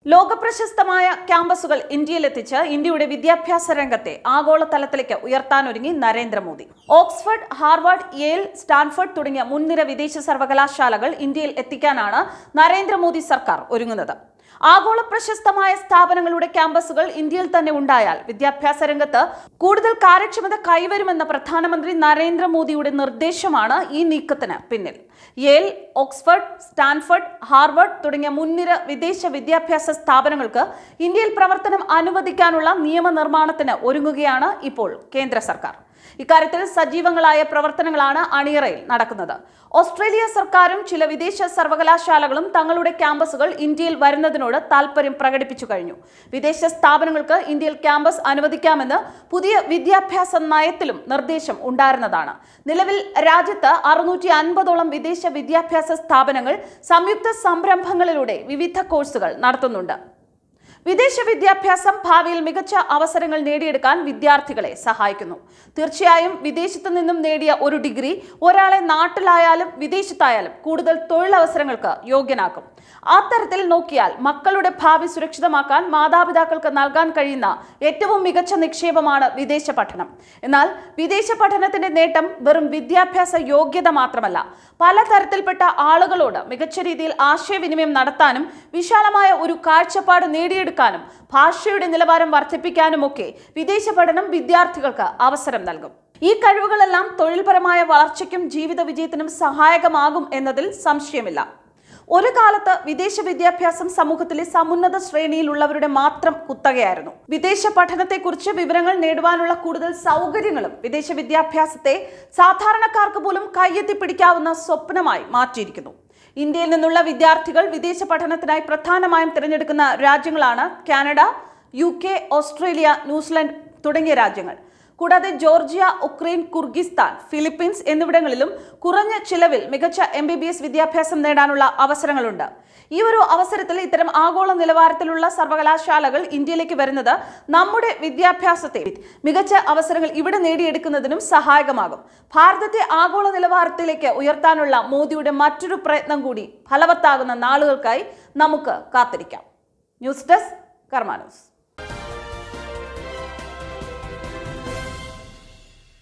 ലോകപ്രശസ്തമായ ക്യാമ്പസുകൾ ഇന്ത്യയിലെത്തിച്ച് ഇന്ത്യയുടെ വിദ്യാഭ്യാസ രംഗത്തെ ആഗോളതലത്തിലേക്ക് ഉയർത്താനൊരുങ്ങി Narendra Modi Oxford Harvard Yale Stanford തുടങ്ങിയ മുൻനിര വിദേശ സർവകലാശാലകൾ ഇന്ത്യയിൽ എത്തിക്കാനാണ് നരേന്ദ്രമോദി സർക്കാർ ഒരുങ്ങുന്നത് ആഗോള പ്രശസ്തമായ സ്ഥാപനങ്ങളുടെ ക്യാമ്പസുകൾ ഇന്ത്യയിൽ തന്നെ ഉണ്ടായാൽ വിദ്യാഭ്യാസ രംഗത്ത് കൂടുതൽ കാര്യക്ഷമത കൈവരുമെന്ന പ്രധാനമന്ത്രി നരേന്ദ്രമോദിയുടെ നിർദ്ദേശമാണ് ഈ നീക്കത്തിന് പിന്നിൽ യേൽ ഓക്സ്ഫോർഡ് സ്റ്റാൻഫോർഡ് ഹാർവർഡ് തുടങ്ങിയ മുൻനിര വിദേശ വിദ്യാഭ്യാസ സ്ഥാപനങ്ങൾക്ക് ഇന്ത്യയിൽ പ്രവർത്തനം അനുവദിക്കാനുള്ള നിയമനിർമ്മാണത്തിന് ഒരുങ്ങുകയാണ് ഇപ്പോൾ കേന്ദ്ര സർക്കാർ ഇക്കാര്യത്തിൽ സജീവങ്ങളായ പ്രവർത്തനങ്ങളാണ് അണിയറയിൽ നടക്കുന്നത് ഓസ്ട്രേലിയ സർക്കാരും ചില വിദേശ സർവകലാശാലകളും തങ്ങളുടെ ക്യാമ്പസുകൾ ഇന്ത്യയിൽ വരുന്നതിനോട് താൽപര്യം പ്രകടിപ്പിച്ചു കഴിഞ്ഞു വിദേശ സ്ഥാപനങ്ങൾക്ക് ഇന്ത്യയിൽ ക്യാമ്പസ് അനുവദിക്കാമെന്ന് പുതിയ വിദ്യാഭ്യാസ നയത്തിലും നിർദ്ദേശം ഉണ്ടായിരുന്നതാണ് നിലവിൽ രാജ്യത്ത് അറുന്നൂറ്റി അൻപതോളം വിദേശ വിദ്യാഭ്യാസ സ്ഥാപനങ്ങൾ സംയുക്ത സംരംഭങ്ങളിലൂടെ വിവിധ കോഴ്സുകൾ നടത്തുന്നുണ്ട് വിദേശ വിദ്യാഭ്യാസം ഭാവിയിൽ മികച്ച അവസരങ്ങൾ നേടിയെടുക്കാൻ വിദ്യാർത്ഥികളെ സഹായിക്കുന്നു തീർച്ചയായും വിദേശത്തു നിന്നും നേടിയ ഒരു ഡിഗ്രി ഒരാളെ നാട്ടിലായാലും വിദേശത്തായാലും കൂടുതൽ തൊഴിലവസരങ്ങൾക്ക് യോഗ്യനാക്കും അത്തരത്തിൽ നോക്കിയാൽ മക്കളുടെ ഭാവി സുരക്ഷിതമാക്കാൻ മാതാപിതാക്കൾക്ക് നൽകാൻ കഴിയുന്ന ഏറ്റവും മികച്ച നിക്ഷേപമാണ് വിദേശ പഠനം എന്നാൽ വിദേശ പഠനത്തിന്റെ നേട്ടം വെറും വിദ്യാഭ്യാസ യോഗ്യത മാത്രമല്ല പലതരത്തിൽപ്പെട്ട ആളുകളോട് മികച്ച രീതിയിൽ ആശയവിനിമയം നടത്താനും വിശാലമായ ഒരു കാഴ്ചപ്പാട് നേടിയെടുക്കാനും ഭാഷയുടെ നിലവാരം വർദ്ധിപ്പിക്കാനുമൊക്കെ വിദേശ പഠനം വിദ്യാർത്ഥികൾക്ക് അവസരം നൽകും ഈ കഴിവുകളെല്ലാം തൊഴിൽപരമായ വളർച്ചയ്ക്കും ജീവിത വിജയത്തിനും സഹായകമാകും എന്നതിൽ സംശയമില്ല ഒരു കാലത്ത് വിദേശ വിദ്യാഭ്യാസം സമൂഹത്തിലെ സമുന്നത ശ്രേണിയിലുള്ളവരുടെ മാത്രം കുത്തകയായിരുന്നു വിദേശ പഠനത്തെക്കുറിച്ച് വിവരങ്ങൾ നേടുവാനുള്ള കൂടുതൽ സൗകര്യങ്ങളും വിദേശ വിദ്യാഭ്യാസത്തെ സാധാരണക്കാർക്ക് പോലും കയ്യെത്തിപ്പിടിക്കാവുന്ന സ്വപ്നമായി മാറ്റിയിരിക്കുന്നു ഇന്ത്യയിൽ നിന്നുള്ള വിദ്യാർത്ഥികൾ വിദേശ പഠനത്തിനായി പ്രധാനമായും തിരഞ്ഞെടുക്കുന്ന രാജ്യങ്ങളാണ് Canada U K Australia New Zealand തുടങ്ങിയ രാജ്യങ്ങൾ കൂടാതെ ജോർജിയ ഉക്രൈൻ കുർഗിസ്ഥാൻ ഫിലിപ്പീൻസ് എന്നിവിടങ്ങളിലും കുറഞ്ഞ ചിലവിൽ മികച്ച എം ബി ബി എസ് വിദ്യാഭ്യാസം നേടാനുള്ള അവസരങ്ങളുണ്ട് ഈ ഒരു അവസരത്തിൽ ഇത്തരം ആഗോള നിലവാരത്തിലുള്ള സർവകലാശാലകൾ ഇന്ത്യയിലേക്ക് വരുന്നത് നമ്മുടെ വിദ്യാഭ്യാസത്തെ മികച്ച അവസരങ്ങൾ ഇവിടെ നേടിയെടുക്കുന്നതിനും സഹായകമാകും ഭാരതത്തെ ആഗോള നിലവാരത്തിലേക്ക് ഉയർത്താനുള്ള മോദിയുടെ മറ്റൊരു പ്രയത്നം കൂടി ഫലവത്താകുന്ന നാളുകൾക്കായി നമുക്ക് കാത്തിരിക്കാം ന്യൂസ് ഡെസ്ക് കർമാ ന്യൂസ്